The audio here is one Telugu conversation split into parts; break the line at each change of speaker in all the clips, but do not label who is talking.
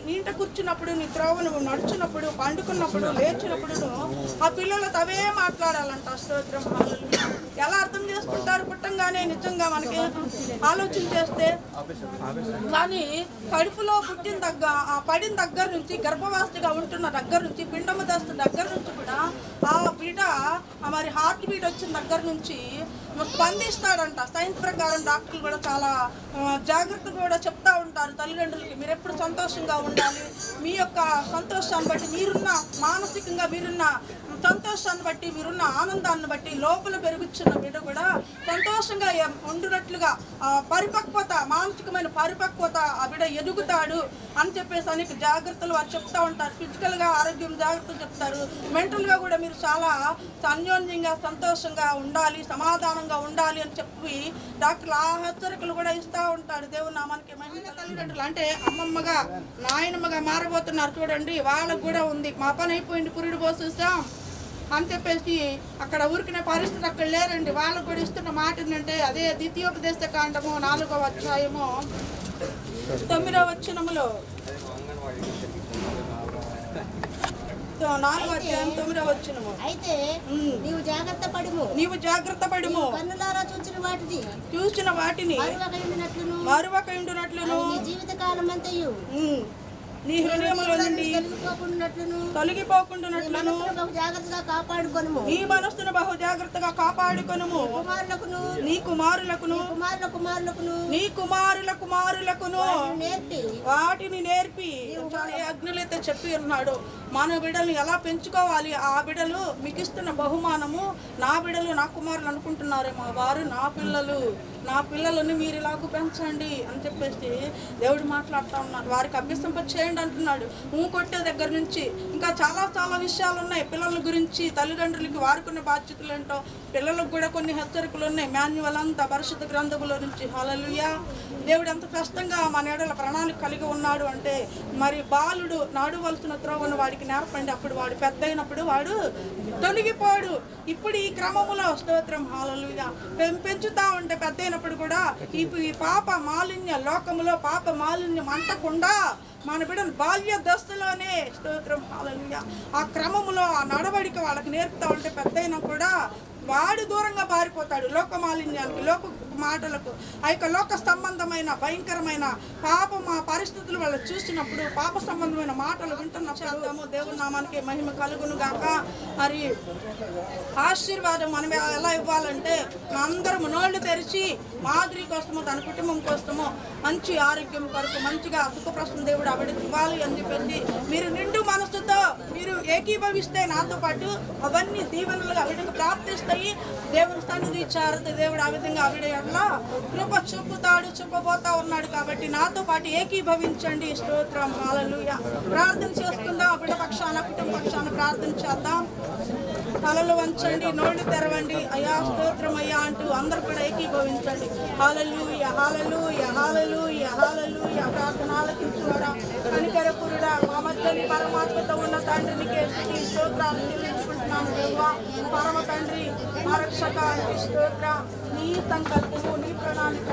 నీంట కూర్చున్నప్పుడు నీ త్రోవ నువ్వు నడుచున్నప్పుడు పండుకున్నప్పుడు లేచినప్పుడు ఆ పిల్లలతో అవే మాట్లాడాలంట స్తోత్రం హల్లెలూయా. ఎలా అర్థం చేసుకుంటారు పుట్టంగానే నిజంగా మనకి ఆలోచన చేస్తే కానీ కడుపులో పుట్టిన దగ్గర ఆ పడిన దగ్గర నుంచి గర్భవాసిగా ఉంటున్న దగ్గర నుంచి పిండము దస్తు దగ్గర నుంచి కూడా ఆ బిడ్డ ఆ మరి హార్ట్ బీట్ వచ్చిన దగ్గర నుంచి స్పందిస్తాడంట సైన్స్ ప్రకారం డాక్టర్లు కూడా చాలా ఆ, జాగ్రత్త కూడా చెప్తా ఉంటారు తల్లిదండ్రులకి మీరు ఎప్పుడు సంతోషంగా ఉండాలి మీ యొక్క సంతోషాన్ని బట్టి మీరున్న మానసికంగా మీరున్న సంతోషాన్ని బట్టి మీరున్న ఆనందాన్ని బట్టి లోపల పెరుగుతున్న బిడ్డ కూడా సంతోషంగా ఎం- ఉండునట్లుగా ఆ పరిపక్వత మానసికమైన పరిపక్వత ఆ బిడ్డ ఎదుగుతాడు అని చెప్పేసి అనేక జాగ్రత్తలు వారు చెప్తా ఉంటారు ఫిజికల్ గా ఆరోగ్యం జాగ్రత్తలు చెప్తారు మెంటల్ గా కూడా మీరు చాలా అన్యోన్యంగా సంతోషంగా ఉండాలి సమాధానంగా ఉండాలి అని చెప్పి డాక్టర్లు ఆ హెచ్చరికలు కూడా ఇస్తా ఉంటాడు దేవుడు నామానికి మహిళ తల్లిదండ్రులు అంటే అమ్మమ్మగా నాయనమ్మగా మారబోతున్నారు చూడండి వాళ్ళకు కూడా ఉంది మా పని అయిపోయింది పురుడు పోసేస్తాం అని చెప్పేసి అక్కడ ఊరికిన పరిస్థితి అక్కడ లేరండి వాళ్ళకు కూడా ఇస్తున్న మాట ఏంటంటే అదే ద్వితీయోపదేశ కాండము నాలుగవ అధ్యాయము తొమ్మిదవ వచనములో తో- నాలుగవ అధ్యాయం తొమ్మిదవ వచనము
అయితే
ఉమ్.
నీవు జాగ్రత్త పడుము
నీవు జాగ్రత్త పడుము
కన్నులారా చూచిన వాటిని
చూసిన వాటిని
మరువకైనట్లును
మరువక ఉండునట్లును
నీ జీవిత కాలం అంతయు
ఉమ్, నీ హృదయములో నుండి
తొలగిపోకుండాట్లును నీ
తొలగిపోకుండానట్లును
మనసును బహు జాగ్రత్తగా కాపాడుకొనుము
నీ మనస్సును బహు జాగ్రత్తగా కాపాడుకొనుము
కుమారులకును
నీ కుమారులకును
కుమారుల కుమారులకును
నీ కుమారుల కుమారులకును
వాటిని నేర్పి
వాటిని నేర్పి చాలా అగ్నులైతే చెప్పి ఉన్నాడు మన బిడ్డలు ఎలా పెంచుకోవాలి ఆ బిడ్డలు మీకు ఇస్తున్న బహుమానము నా బిడ్డలు నా కుమారులు అనుకుంటున్నారేమో వారు నా పిల్లలు నా పిల్లలను మీరు ఇలాగ పెంచండి అని చెప్పేసి దేవుడు మాట్లాడుతూ ఉన్నారు వారికి అభ్యసింప చేయండి అంటున్నాడు ఊ కొట్టే దగ్గర నుంచి ఇంకా చాలా చాలా విషయాలు ఉన్నాయి పిల్లల గురించి తల్లిదండ్రులకి వారుకున్న బాధ్యతలు ఏంటో పిల్లలకు కూడా కొన్ని హెచ్చరికలు ఉన్నాయి మాన్యువల్ అంతా పరిశుద్ధ గ్రంథముల నుంచి హలలుయా దేవుడు ఎంత కష్టంగా మన ఏడల ప్రణాళిక కలిగి ఉన్నాడు అంటే మరి బాలుడు నాడువలసిన త్రోవను వాడికి నేర్పండి అప్పుడు వాడు పెద్ద అయినప్పుడు వాడు తొలగిపోడు ఇప్పుడు ఈ క్రమములో స్తోత్రం హాలలుగా పెంచుతా ఉంటే పెద్ద అయినప్పుడు కూడా ఇప్పుడు ఈ పాప మాలిన్య లోకములో పాప మాలిన్యం అంటకుండా మన బిడ్డలు బాల్య దశలోనే స్తోత్రం హాలలుగా ఆ క్రమములో ఆ నడవడిక వాళ్ళకి నేర్పుతా ఉంటే పెద్ద అయినా కూడా వాడు దూరంగా పారిపోతాడు లోక మాలిన్యానికి లోక మాటలకు ఆ యొక్క లోక సంబంధమైన భయంకరమైన పాపం ఆ పరిస్థితులు వాళ్ళు చూసినప్పుడు పాప సంబంధమైన మాటలు వింటున్నప్పుడు దేవుని నామానికి మహిమ కలుగును గాక మరి ఆశీర్వాదం మనం ఎలా ఇవ్వాలంటే అందరం నోళ్ళు తెరిచి మాదిరి కోసము తన కుటుంబం కోసము మంచి ఆరోగ్యం కొరకు మంచిగా సుఖప్రశ్న దేవుడు ఆవిడకి ఇవ్వాలి అని చెప్పేసి మీరు నిండు మనసుతో మీరు ఏకీభవిస్తే నాతో పాటు అవన్నీ దీవెనలుగా ఆవిడకు ప్రాప్తిస్తాయి దేవుని సన్నిధి చారత దేవుడు ఆ విధంగా ఆవిడ ఎట్లా కృప చూపుతాడు చూపబోతా ఉన్నాడు కాబట్టి నాతో పాటు ఏకీభవించండి స్తోత్రం హాలలుయ ప్రార్థన చేసుకుందాం ఆవిడ పక్షాన కుటుంబ పక్షాన ప్రార్థన చేద్దాం తలలు వంచండి నోళ్ళు తెరవండి అయ్యా స్తోత్రం అయ్యా అంటూ అందరూ కూడా ఏకీభవించండి హాలలుయ హాలలుయ హాలలుయ హాలలుయ ప్రార్థన ఆలకించుకోవడా కనికరపురుడా మా మధ్యని పరమాత్మతో ఉన్న తండ్రికి స్తుతి స్తోత్రాలు చెల్లించుకుంటున్నాను దేవా పరమ తండ్రి మా రక్షక నీకు స్తోత్రం నీ సంకల్పము నీ ప్రణాళిక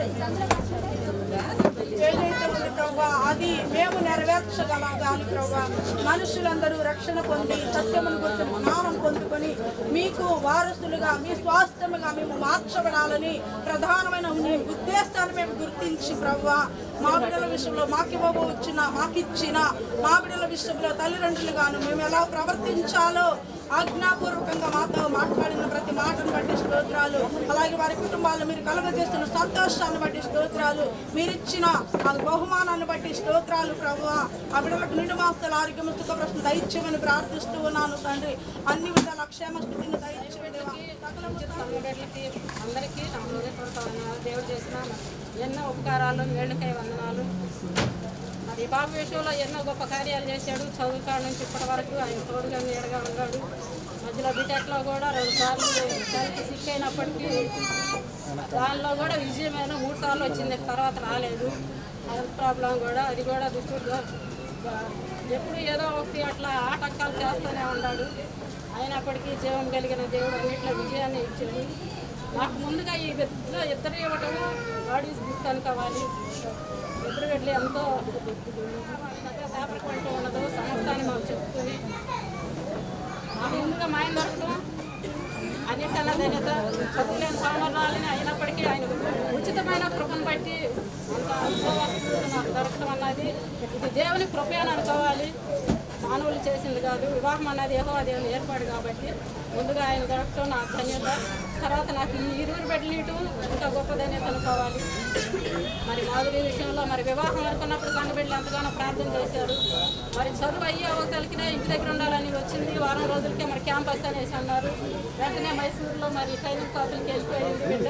ఏదైతే ఉంది ప్రభా అది మేము నెరవేర్చగలగాలి ప్రభా మనుషులందరూ రక్షణ పొంది సత్యమును గురించి జ్ఞానం పొందుకొని మీకు వారసులుగా మీ స్వాస్థ్యముగా మేము మార్చబడాలని ప్రధానమైన మీ ఉద్దేశాన్ని మేము గుర్తించి ప్రభా మా బిడ్డల విషయంలో మాకు ఇవ్వబోచ్చిన మాకిచ్చిన మా బిడ్డల విషయంలో తల్లిదండ్రులుగాను మేము ఎలా ప్రవర్తించాలో ఆజ్ఞాపూర్వకంగా మాతో మాట్లాడిన ప్రతి మాటను బట్టి స్తోత్రాలు అలాగే వారి కుటుంబాల్లో మీరు కలుగజేస్తున్న సంతోషాన్ని బట్టి స్తోత్రాలు మీరిచ్చిన ఆ బహుమానాన్ని బట్టి స్తోత్రాలు ప్రభు ఆ బిడ్డలకు నిండు మాసాల ఆరోగ్యం సుఖ ప్రశ్న దయచేయమని ప్రార్థిస్తూ ఉన్నాను తండ్రి అన్ని విధాల క్షేమ స్థితిని దయచేయండి సకలము
తల్లిదండ్రులకి అందరికీ నా హృదయపూర్వక వందనాలు దేవుడు చేసిన ఎన్నో ఉపకారాలు మేళ్ళకై వందనాలు మరి ఈ బాబు విషయంలో ఎన్నో గొప్ప కార్యాలు చేశాడు చదువు కాడ నుంచి ఇప్పటి వరకు ఆయన తోడుగా నీడగా ఉన్నాడు మధ్యలో బీటెక్లో కూడా రెండు సార్లు చదివి సిక్ అయినప్పటికీ దానిలో కూడా విజయమైన మూడు సార్లు వచ్చింది తర్వాత రాలేదు హెల్త్ ప్రాబ్లం కూడా అది కూడా దుస్తుగా ఎప్పుడు ఏదో ఒకటి అట్లా ఆటంకాలు చేస్తూనే ఉన్నాడు అయినప్పటికీ జీవం కలిగిన దేవుడు అన్నింటిలో విజయాన్ని ఇచ్చాడు నాకు ముందుగా ఈ ఇద్దరు ఇద్దరు ఇవ్వటము బాడీస్ గుర్తు అనుకోవాలి ఇద్దరు వెళ్ళి ఎంతో ఇంకా మాయం దొరకడం అన్నిటికన్నా ధన్యత చదువులేని సామర్థ్యాలని అయినప్పటికీ ఆయన ఉచితమైన కృపను బట్టి అంత అనుభవస్తులు నాకు దొరకడం అన్నది ఇది దేవుని కృపే అని అనుకోవాలి మానవులు చేసింది కాదు వివాహం అన్నది ఏహో దేవుని ఏర్పాటు కాబట్టి ముందుగా ఆయన దొరకడం నాకు ధన్యత తర్వాత నాకు ఈ ఇరువురు బిడ్డలు ఇంకా గొప్ప ధన్యత అనుకోవాలి మరి మాధురి విషయంలో మరి వివాహం అనుకున్నప్పుడు సంఘ బిడ్డలు ఎంతగానో ప్రార్థన చేశారు మరి చదువు అయ్యి అవతలకినే ఇంటి దగ్గర ఉండాలని వచ్చింది వారం రోజులకే మరి క్యాంపస్ అనేసి అన్నారు వెంటనే మైసూరులో మరి ట్రైనింగ్ కాపులకి వెళ్ళిపోయింది బిడ్డ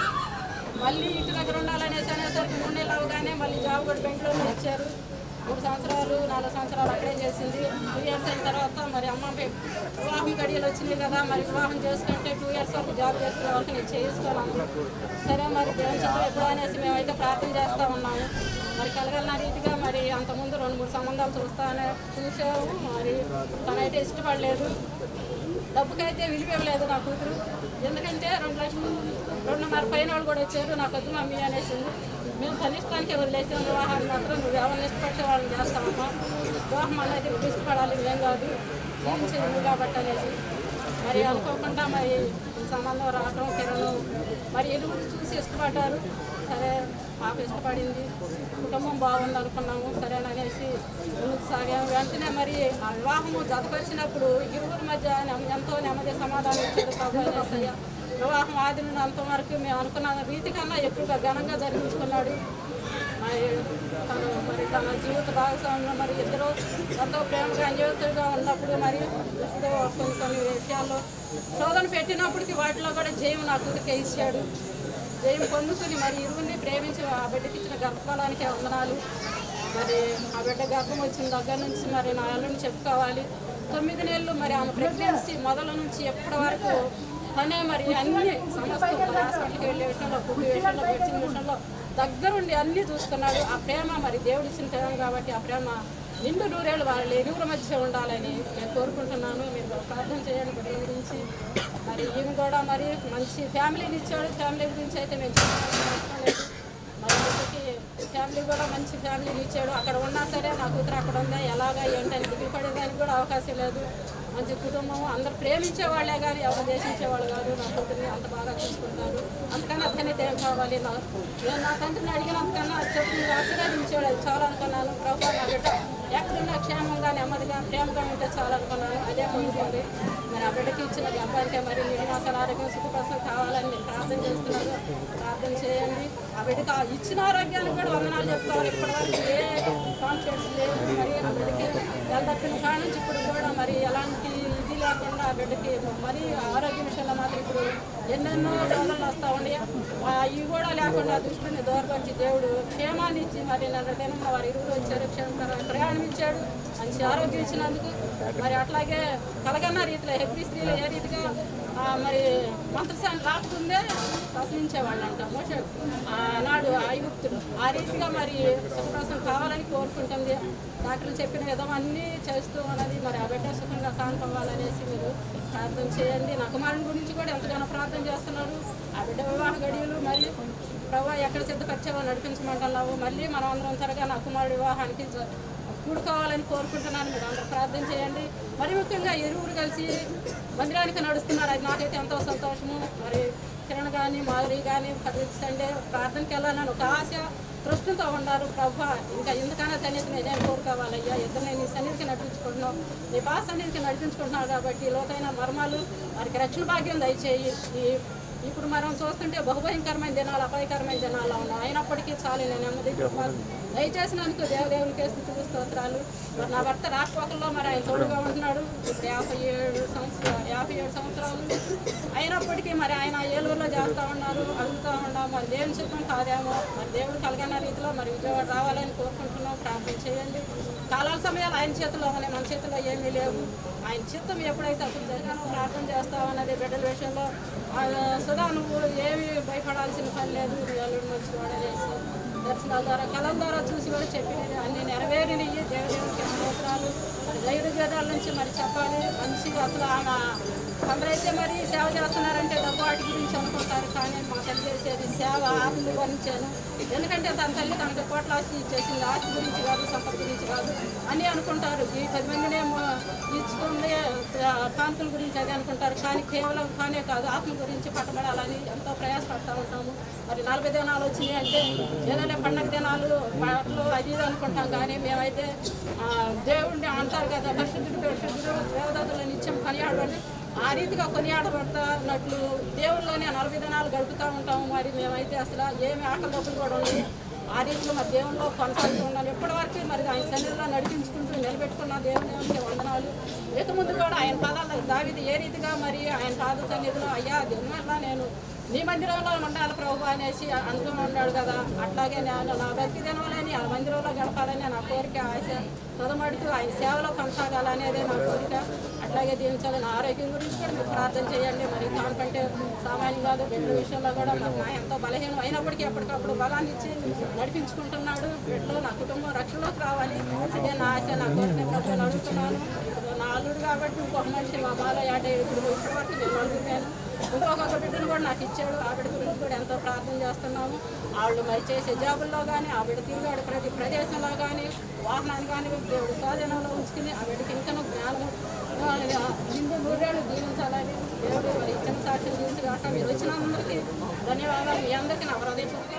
మళ్ళీ ఇంటి దగ్గర ఉండాలనేసి అనేసరికి మూడు నెలలు అవగానే మళ్ళీ జాబ్ కూడా బెంగళూరులో ఇచ్చారు మూడు సంవత్సరాలు నాలుగు సంవత్సరాలు అక్కడే చేసింది టూ ఇయర్స్ అయిన తర్వాత మరి అమ్మ పే- వివాహం గడియలు వచ్చింది కదా మరి వివాహం చేసుకుంటే టూ ఇయర్స్ వరకు జాబ్ చేసుకునే వరకు నేను చేసుకోవాలను సరే మరి దేవుని చిత్రం ఎప్పుడు అనేసి మేమైతే ప్రార్థన చేస్తూ ఉన్నాము మరి కలగలన రీతిగా మరి అంతకుముందు రెండు మూడు సంబంధాలు చూస్తానే చూసాము మరి తనైతే ఇష్టపడలేదు డబ్బుకైతే విలువ ఇవ్వలేదు నా కూతురు ఎందుకంటే రెండు లక్షలు రెండున్నర పైన వాళ్ళు కూడా వచ్చారు నాకు వద్దు మమ్మీ అనేసింది మేము తన ఇష్టానికి వదిలేసిన వివాహాన్ని మాత్రం నువ్వు ఎవరిని ఇష్టపడితే వాళ్ళని చేస్తామమ్మా వివాహం అనేది నువ్వు ఇష్టపడాలి ఏం కాదు జీవించేది నువ్వు కాబట్టి అనేసి మరి అనుకోకుండా మరి ఈ సంబంధం రావడం కిరణం మరి ఎలుగురు చూసి ఇష్టపడ్డారు సరే పాప ఇష్టపడింది కుటుంబం బాగుంది అనుకున్నాము సరే అనేసి ముందుకు సాగాము వెంటనే మరి ఆ వివాహము జతపరిచినప్పుడు ఇరువురి మధ్య నెమ్మ- ఎంతో నెమ్మది సమాధానం ఇచ్చారు ప్రభు అనేసయ్య వివాహం ఆది నుండి అంతవరకు మేము అనుకున్న రీతి కన్నా ఎక్కువగా ఘనంగా జరిగించుకున్నాడు మరి తను మరి తన జీవిత భాగస్వామ్యం మరి ఇద్దరు ఎంతో ప్రేమగా అన్యోతులుగా ఉన్నప్పుడు మరి ఏదో కొన్ని కొన్ని విషయాల్లో శోధన పెట్టినప్పటికీ వాటిలో కూడా జయం నా కూతురికే ఇచ్చాడు జయం పొందుకుని మరి ఇరువురిని ప్రేమించి ఆ బిడ్డకి ఇచ్చిన గర్భఫలానికి వందనాలు మరి ఆ బిడ్డ గర్భం వచ్చిన దగ్గర నుంచి మరి నా అల్లుని చెప్పుకోవాలి తొమ్మిది నెలలు మరి ఆమె ప్రెగ్నెన్సీ మొదల నుంచి ఎప్పటి వరకు తనే మరి అన్ని సమస్తం మరి హాస్పిటల్కి వెళ్ళే విషయంలో ఫుడ్ విషయంలో మెడిసిన్ విషయంలో దగ్గరుండి అన్నీ చూసుకున్నాడు ఆ ప్రేమ మరి దేవుడు ఇచ్చిన ప్రేమ కాబట్టి ఆ ప్రేమ నిండు నూరేళ్ళు వాళ్ళ ఇరువుల మధ్య ఉండాలని నేను కోరుకుంటున్నాను మీరు ప్రార్థన చేయండి బిడ్డల గురించి మరి ఈమె కూడా మరి మంచి ఫ్యామిలీని ఇచ్చాడు ఫ్యామిలీ గురించి అయితే మేము చెప్పాల్సిన అవసరం లేదు మరి బిడ్డకి ఫ్యామిలీ కూడా మంచి ఫ్యామిలీని ఇచ్చాడు అక్కడ ఉన్నా సరే నా కూతురు అక్కడ ఉందా ఎలాగా ఏంటని దిగుపడేదానికి కూడా అవకాశం లేదు మంచి కుటుంబం అందరు ప్రేమించే వాళ్ళే కానీ ఎవరు దేశించే వాళ్ళు కాదు నా కూతురిని అంత బాగా చూసుకుంటారు అందుకని అతనైతే ఏం కావాలి నా నేను నా తండ్రిని అడిగినంతకన్నా చెప్పి ఆశీర్వదించాడు అది చాలా అనుకున్నాను ప్రభావ నా బిడ్డ ఎక్కడున్నా క్షేమంగా నెమ్మదిగా ప్రేమగా ఉంటే చాలా అనుకున్నాను అదే పొందుతుంది మరి ఆ బిడ్డకి ఇచ్చిన ఈ అబ్బాయికే మరి నివాసాల ఆరోగ్యం సుఖప్రసం కావాలని నేను ప్రార్థన చేస్తున్నాను ప్రార్థన చేయండి ఆ బిడ్డకి ఆ ఇచ్చిన ఆరోగ్యానికి కూడా వందనాలు చెప్పుకోవాలి ఇప్పటివరకు ఏ కాన్ఫిడెన్స్ లేదు మరి ఆ బిడ్డకి తప్పిన కాడ నుంచి ఇప్పుడు కూడా మరి ఎలాంటి ఇది లేకుండా ఆ బిడ్డకి మరి ఆరోగ్య విషయంలో మాత్రం ఇప్పుడు ఎన్నెన్నో రోగాలు వస్తూ ఉన్నాయి ఆ ఇవి కూడా లేకుండా దృష్టిని దూరపరిచి దేవుడు క్షేమాన్ని ఇచ్చి మరి నన్ను దినం వారి ఇరువురు వచ్చారు క్షేమకరమైన ప్రయాణం ఇచ్చాడు మంచి ఆరోగ్యం ఇచ్చినందుకు మరి అట్లాగే కలగన్న రీతిలో హెప్పీ స్త్రీలు ఏ రీతిగా ఆ, మరి మంత్రసాన్ని రాకముందే ప్రశ్నించేవాళ్ళంట మోస ఆనాడు ఐగుప్తుడు ఆ రీతిగా మరి సుఖప్రసం కావాలని కోరుకుంటుంది డాక్టర్లు చెప్పిన విధం అన్నీ చేస్తూ ఉన్నది మరి ఆ బిడ్డ సుఖంగా కానుకోవాలనేసి మీరు ప్రార్థన చేయండి నా కుమారుని గురించి కూడా ఎంతగానో ప్రార్థన చేస్తున్నారు ఆ బిడ్డ వివాహ గడియలు మరి ప్రభావ ఎక్కడ సిద్ధపరిచావో నడిపించమంటున్నావు మళ్ళీ మనం అందరం త్వరగా నా కుమారుడి వివాహానికి జ- కూడుకోవాలని కోరుకుంటున్నాను మీరు అందరూ ప్రార్థన చేయండి మరి ముఖ్యంగా ఎరువురు కలిసి మందిరానికి నడుస్తున్నారు అది నాకైతే ఎంతో సంతోషము మరి కిరణ్ కానీ మాధురి కానీ ప్రతి సండే ప్రార్థనకి వెళ్ళాలని ఒక ఆశ తృష్టితో ఉన్నారు ప్రభు ఇంకా ఎందుకన్నా సన్నిధికి నేనేం కోరుకోవాలయ్యా ఇద్దరు నేను నీ సన్నిధికి నడిపించుకుంటున్నావు నీ బా సన్నిధికి నడిపించుకుంటున్నావు కాబట్టి లోతైన మర్మాలు వారికి రక్షణ భాగ్యం దయచేయి ఈ ఇప్పుడు మనం చూస్తుంటే బహుభయంకరమైన దినాలు అపాయకరమైన దినాల్లో ఉన్నాయి అయినప్పటికీ చాలు నేను నెమ్మది దయచేసినందుకు దేవదేవునికి స్థుతులు స్తోత్రాలు మరి నా భర్త రాకపోకల్లో మరి ఆయన తోడుగా ఉంటున్నాడు ఇప్పుడు యాభై ఏడు సంవత్సరాలు యాభై ఏడు సంవత్సరాలు అయినప్పటికీ మరి ఆయన ఏలూరులో చేస్తూ ఉన్నారు అడుగుతూ ఉన్నాం మరి దేవుని చిత్తం కాదేమో మరి దేవుడు కలిగిన రీతిలో మరి విజయవాడ రావాలని కోరుకుంటున్నాం ప్రార్థన చేయండి కాలాల సమయాలు ఆయన చేతిలో ఉన్నాయి మన చేతిలో ఏమీ లేవు ఆయన చిత్తం ఎప్పుడైతే అప్పుడు జరిగానో ప్రార్థన చేస్తామన్నది బిడ్డల విషయంలో ఆ, సుధా నువ్వు ఏమి భయపడాల్సిన పని లేదు నీ అల్లుడు మంచి వాడనేసి దర్శనాల ద్వారా కళల ద్వారా చూసి కూడా చెప్పినవి అన్ని నెరవేరినవి దేవుడికి స్తోత్రాలు మరి ధైర్య గేదాల నుంచి మరి చెప్పాలి మంచిగా అసలు ఆమె కొందరైతే మరి సేవ చేస్తున్నారంటే డబ్బు వాటి గురించి అనుకుంటారు కానీ మా తల్లి చేసేది సేవ ఆత్మ వర్ణించాను ఎందుకంటే తన తల్లి తనకు కోట్ల ఆస్తి ఇచ్చేసింది ఆస్తి గురించి కాదు సంపద గురించి కాదు అని అనుకుంటారు ఈ పది మందినేమో ఇచ్చుకుంది ఆ, కానుకల గురించి అది అనుకుంటారు కానీ కేవలం కానే కాదు ఆత్మ గురించి పట్టబడాలని ఎంతో ప్రయాసపడతా ఉంటాము మరి నలభై దినాలు వచ్చినాయి అంటే ఏదైనా పండగ దినాలు బట్టలు అది ఇది అనుకుంటాం కానీ మేమైతే ఆ, దేవుడిని అంటారు కదా పరిశుద్ధుడు పరిశుద్ధుడు దేవదాదుల నిత్యం కొనియాడని ఆ రీతిగా కొనియాడబడుతున్నట్లు దేవుళ్ళలోనే నలభై దినాలు గడుపుతూ ఉంటాము మరి మేమైతే అసలు ఏమి ఆకలి డబ్బులు కూడా ఉండవు ఆ రీతిలో మరి దేవుల్లో కొనసాగుతూ ఉన్నాను ఎప్పటివరకు మరి ఆయన సన్నిధిలో నడిపించుకుంటూ నిలబెట్టుకున్న దేవుని దేవునికి వందనాలు ఇక ముందు కూడా ఆయన పాదాల దావిది ఏ రీతిగా మరి ఆయన పాద సన్నిధిలో అయ్యా దీనివల్ల నేను నీ మందిరంలో ఉండాలి ప్రభు అనేసి అంటూ ఉన్నాడు కదా అట్లాగే నేను నా భక్తి దినవాలని ఆ మందిరంలో గడపాలని నా కోరిక ఆశ తొదమడుతూ ఆయన సేవలో కొనసాగాలనేదే నా కోరిక అట్లాగే దీవించాలి నా ఆరోగ్యం గురించి కూడా మీరు ప్రార్థన చేయండి మరి దానికంటే సామాన్యం కాదు బిడ్డల విషయంలో కూడా మరి నా ఎంతో బలహీనం అయినప్పటికీ ఎప్పటికప్పుడు బలాన్ని ఇచ్చి నడిపించుకుంటున్నాడు బిడ్డలు నా కుటుంబం రక్షణలోకి రావాలి అదే నా ఆశ నా కోరిక ప్రభుత్వం అడుగుతున్నాను ఇప్పుడు నా అల్లుడు కాబట్టి ఇంకొక మనిషి మా బాలయ్య అంటే ఇప్పుడు ఇప్పటివరకు నేను అడుగుతాను ఇంకొక బిడ్డను కూడా నాకు ఇచ్చాడు ఆ బిడ్డ గురించి కూడా ఎంతో ప్రార్థన చేస్తున్నాము వాళ్ళు మరి చేసే జాబుల్లో కానీ ఆ బిడ్డ తిరిగాడు ప్రతి ప్రదేశంలో కానీ వాహనాన్ని కానీ దేవుడు స్వాధీనంలో ఉంచుకుని ఆ బిడ్డకి ఇంకా జ్ఞానము నిండు నూరేళ్ళు దీవించాలని దేవుడు మరి ఇచ్చిన సాక్షులు దీవించగాక మీరు వచ్చిన అందరికీ ధన్యవాదాలు మీ అందరికీ నా హృదయపూర్వక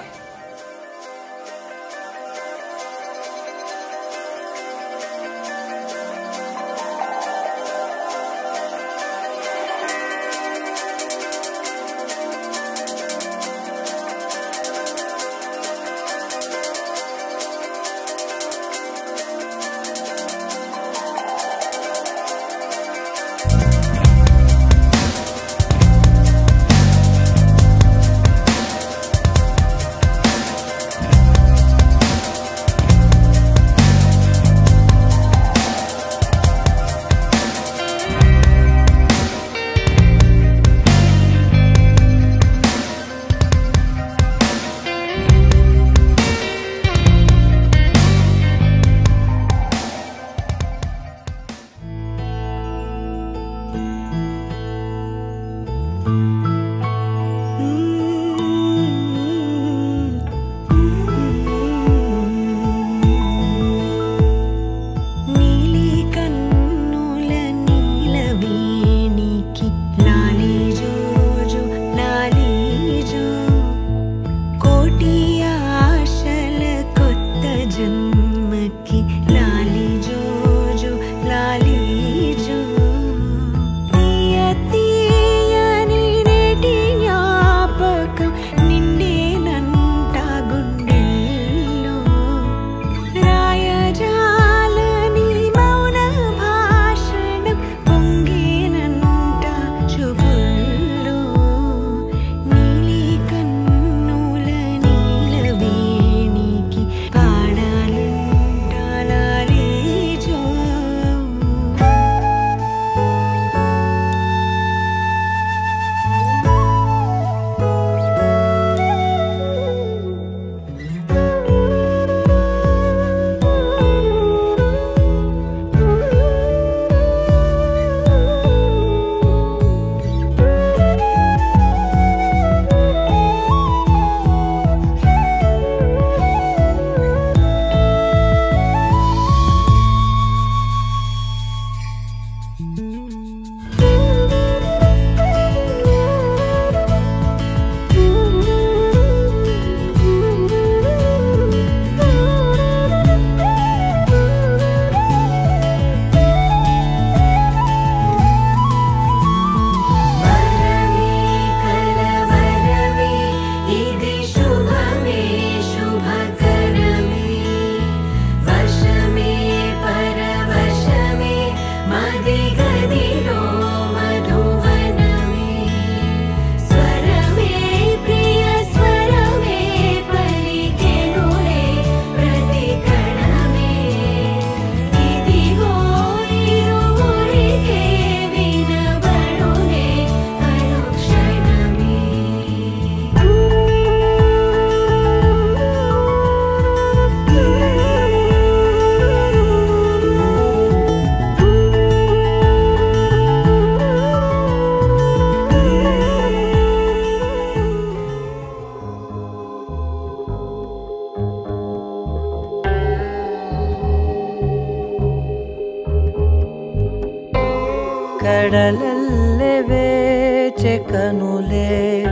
కడలల్లె వేచె కనులే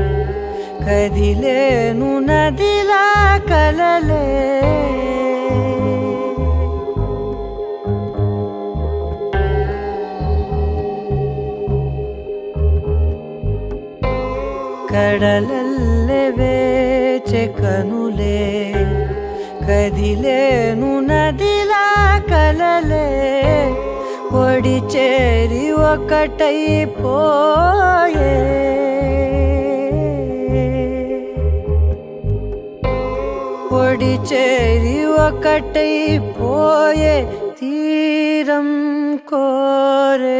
కదిలేను నదిలా కలలే కడలల్లె వేచె కనులే కదిలేను నదిలా కలలే ఒడి చేరి ఒకటైపోయే ఒడి చేరి ఒకటైపోయే తీరం కోరే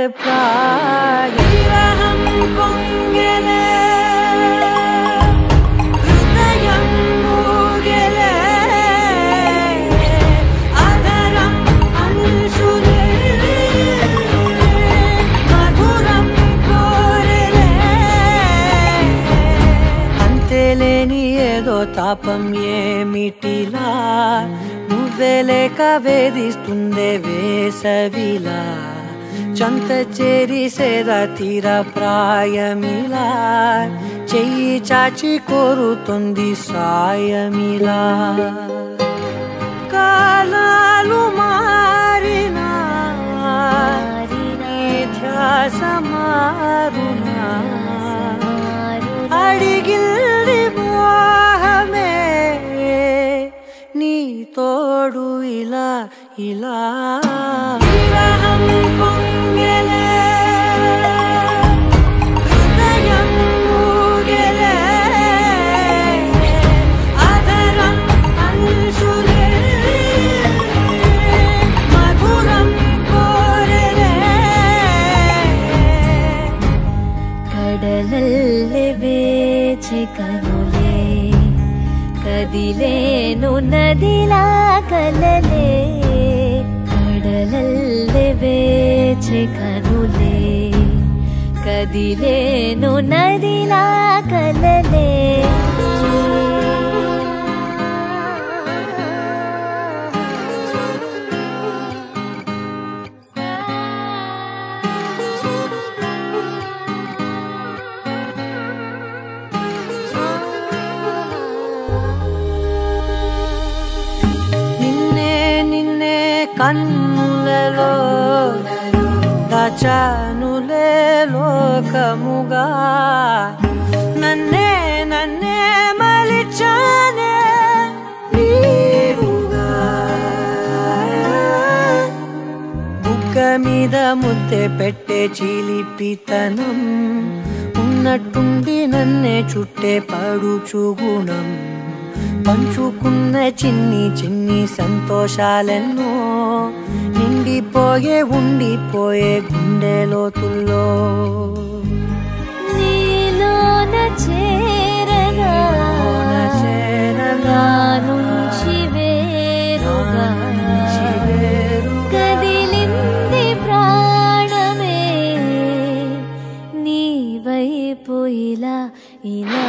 ప్రాయం పొంగెలే హృదయం మూగెలే అదరం అంశులే మధురం కోరెలే అంతేలేని ఏదో తాపం ఏమిటిలా నువ్వే లేక వేధిస్తుందే వేసవిలా చంత చేరి సేద తీర ప్రాయమిలా చెయ్యి చాచి కోరుతుంది సాయమిలా కాలాలు మారినా నీ ధ్యాస మారునా అడిగిల్ది మోహమే నీ తోడు ఇలా ఇలా విరహం పొంగెలే హృదయం మూగెలే అదరం అంశులే మధురం కోరెలే
ಕಡಲಲ್ಲಿ ಬೇಚೆ ಕನುಲೆ ಕದಿಲೇನು ನದಿಲ ಕಲಲೆ ಕಡಲಲ್ಲಿ ಬೇಚೆ ಕನುಲೆ ಕದಿಲೇನು ನದಿಲ ಕಲಲೆ
నిన్నే నిన్నే కన్నులలో దాచానులే లోకముగా నన్నే నన్నే మలిచానే నీవుగా బుగ్గ మీద ముద్దె పెట్టే చిలిపితనం ఉన్నట్టుండి నన్నే చుట్టే పడుచు గుణం పంచుకున్న చిన్ని చిన్ని సంతోషాలెన్నో నిండిపోయే ఉండిపోయే గుండె లోతుల్లో
నీలోన చేరగా
చేరగా
నా నుంచి వేరుగా
నుంచి వేరుగా
కదిలింది ప్రాణమే నీ వైపు ఇలా ఇలా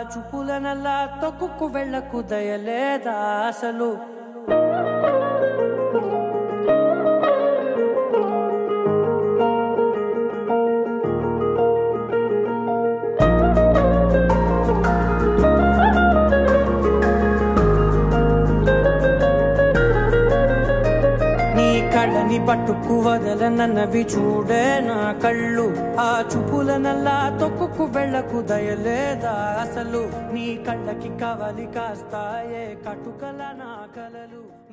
చూపులనల్లా తొక్కుకు వెళ్ళకు దయలేదా అసలు నీ కళ్ళని పట్టుకు వదలనన్నవి చూడే నా కళ్ళు ఆ చూపులనల్లా తొక్కుకు వెళ్ళకు దయలేదా అసలు నీ కళ్ళకి కవలి కాస్తాయే కటుకల నా కలలు